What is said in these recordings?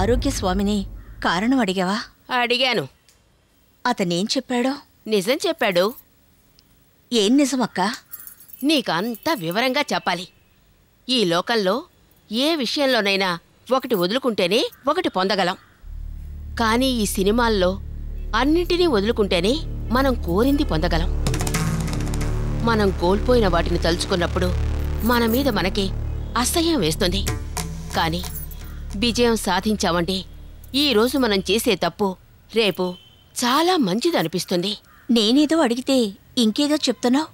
ఆరోగ్య స్వామిని కారణం అడిగావా అడిగాను అతనేం చెప్పాడో నిజం చెప్పాడు ఏం నిజమక్క నీకంతా వివరంగా చెప్పాలి ఈ లోకంలో ఏ విషయంలోనైనా ఒకటి వదులుకుంటేనే ఒకటి పొందగలం కానీ ఈ సినిమాల్లో అన్నింటినీ వదులుకుంటేనే మనం కోరింది పొందగలం మనం కోల్పోయిన వాటిని తలుచుకున్నప్పుడు మన మీద మనకి అసహ్యం వేస్తుంది కానీ విజయం సాధించామంటే ఈరోజు మనం చేసే తప్పు రేపు చాలా మంచిది అనిపిస్తుంది నేనేదో అడిగితే ఇంకేదో చెప్తున్నావు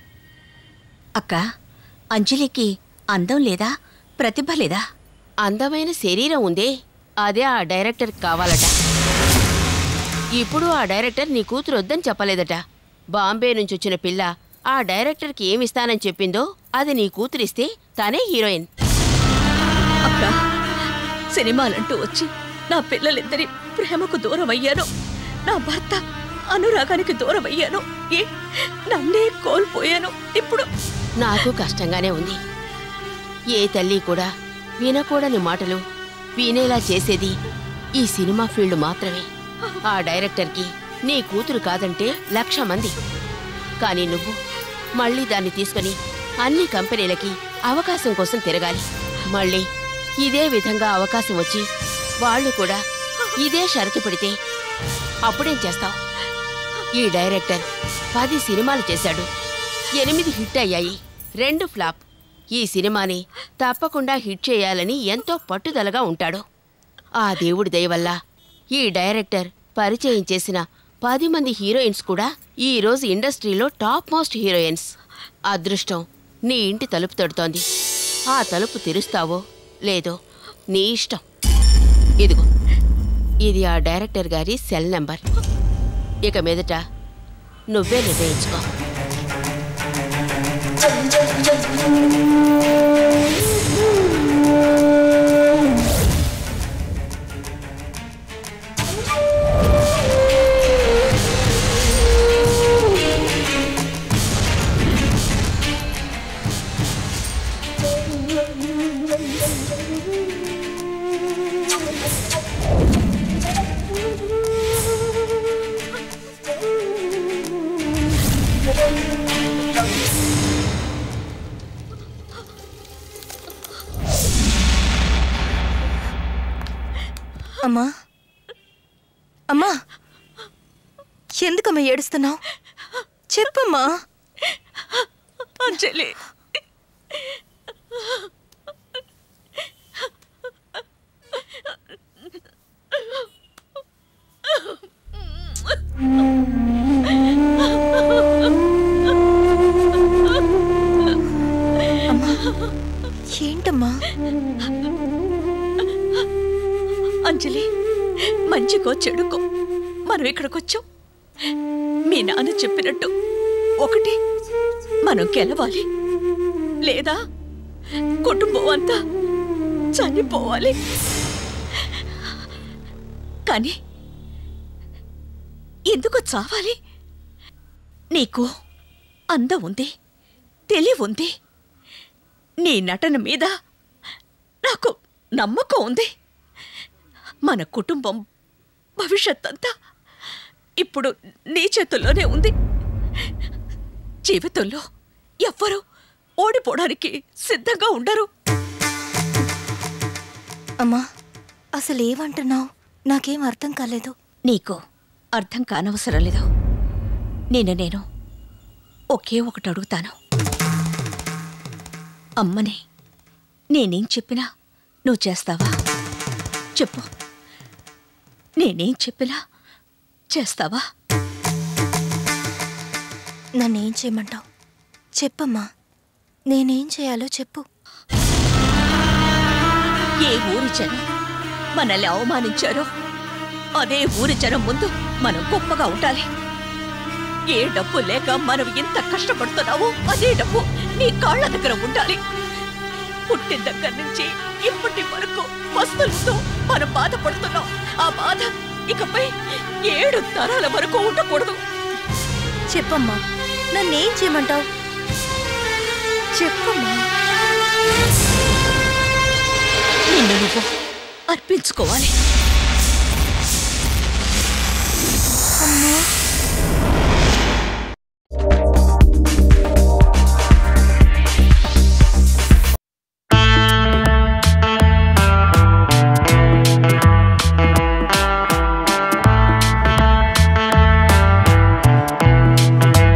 అక్క అంజలికి అందం లేదా ప్రతిభ లేదా అందమైన శరీరం ఉందే అదే ఆ డైరెక్టర్కి కావాలట ఇప్పుడు ఆ డైరెక్టర్ నీ కూతురు వద్దని చెప్పలేదట బాంబే నుంచి వచ్చిన పిల్ల ఆ డైరెక్టర్కి ఏమిస్తానని చెప్పిందో అది నీ కూతురిస్తే తనే హీరోయిన్ అక్క సినిమాలంటూ వచ్చి నా పిల్లలిద్దరి ప్రేమకు దూరం అయ్యాను నా భర్త అనురాగానికి దూరం అయ్యాను ఏ నన్నే కోల్పోయాను ఇప్పుడు నాకు కష్టంగానే ఉంది ఏ తల్లి కూడా వినకూడని మాటలు వినేలా చేసేది ఈ సినిమా ఫీల్డ్ మాత్రమే ఆ డైరెక్టర్కి నీ కూతురు కాదంటే లక్ష మంది కానీ నువ్వు మళ్ళీ దాన్ని తీసుకొని అన్ని కంపెనీలకి అవకాశం కోసం తిరగాలి మళ్ళీ ఇదే విధంగా అవకాశం వచ్చి వాళ్ళు కూడా ఇదే షరతు పెడితే అప్పుడేం చేస్తావు ఈ డైరెక్టర్ పది సినిమాలు చేశాడు ఎనిమిది హిట్ అయ్యాయి రెండు ఫ్లాప్ ఈ సినిమాని తప్పకుండా హిట్ చేయాలని ఎంతో పట్టుదలగా ఉంటాడు ఆ దేవుడి దయ వల్ల ఈ డైరెక్టర్ పరిచయం చేసిన పది మంది హీరోయిన్స్ కూడా ఈ రోజు ఇండస్ట్రీలో టాప్ మోస్ట్ హీరోయిన్స్ అదృష్టం నీ ఇంటి తలుపు తడుతోంది ఆ తలుపు తెరుస్తావో లేదో నీ ఇష్టం ఇదిగో ఇది ఆ డైరెక్టర్ గారి సెల్ నెంబర్ ఇక మీదట నువ్వే నిర్ణయించుకో అమ్మా అమ్మా ఎందుకమ్మా ఏడుస్తున్నావు చెప్పమ్మా అంజలి అమ్మా ఏంటమ్మా అంజలి మంచికో చెడుకో మనం ఇక్కడికొచ్చాం మీ నాన్న చెప్పినట్టు ఒకటి మనం గెలవాలి లేదా కుటుంబం అంతా చనిపోవాలి కానీ ఎందుకు చావాలి నీకు అందం ఉంది తెలివి ఉంది నీ నటన మీద నాకు నమ్మకం ఉంది మన కుటుంబం భవిష్యత్ అంతా ఇప్పుడు నీ చేతుల్లోనే ఉంది జీవితంలో ఎవ్వరూ ఓడిపోవడానికి సిద్ధంగా ఉండరు అమ్మా అసలు ఏమంటున్నావు నాకేం అర్థం కాలేదు నీకు అర్థం కానవసరం లేదు నేను నేను ఒకే ఒకటి అడుగుతాను అమ్మని నేనేం చెప్పినా నువ్వు చేస్తావా చెప్పు నేనేం చెప్పినా చేస్తావా నన్నేం చేయమంటావు చెప్పమ్మా నేనేం చేయాలో చెప్పు ఏ ఊరి జనం మనల్ని అవమానించారో అదే ఊరి జనం ముందు మనం గొప్పగా ఉండాలి ఏ డబ్బు లేక మనం ఎంత కష్టపడుతున్నావో అదే డబ్బు నీ కాళ్ళ దగ్గర ఉండాలి పుట్టిన దగ్గర నుంచి ఇప్పటి వరకు వస్తువులతో మనం బాధపడుతున్నాం ఆ బాధ ఇకపై ఏడు తరాల వరకు ఉండకూడదు చెప్పమ్మా నన్నేం చేయమంటావు చెప్పమ్మా నిన్ను నువ్వు అర్పించుకోవాలి అమ్మా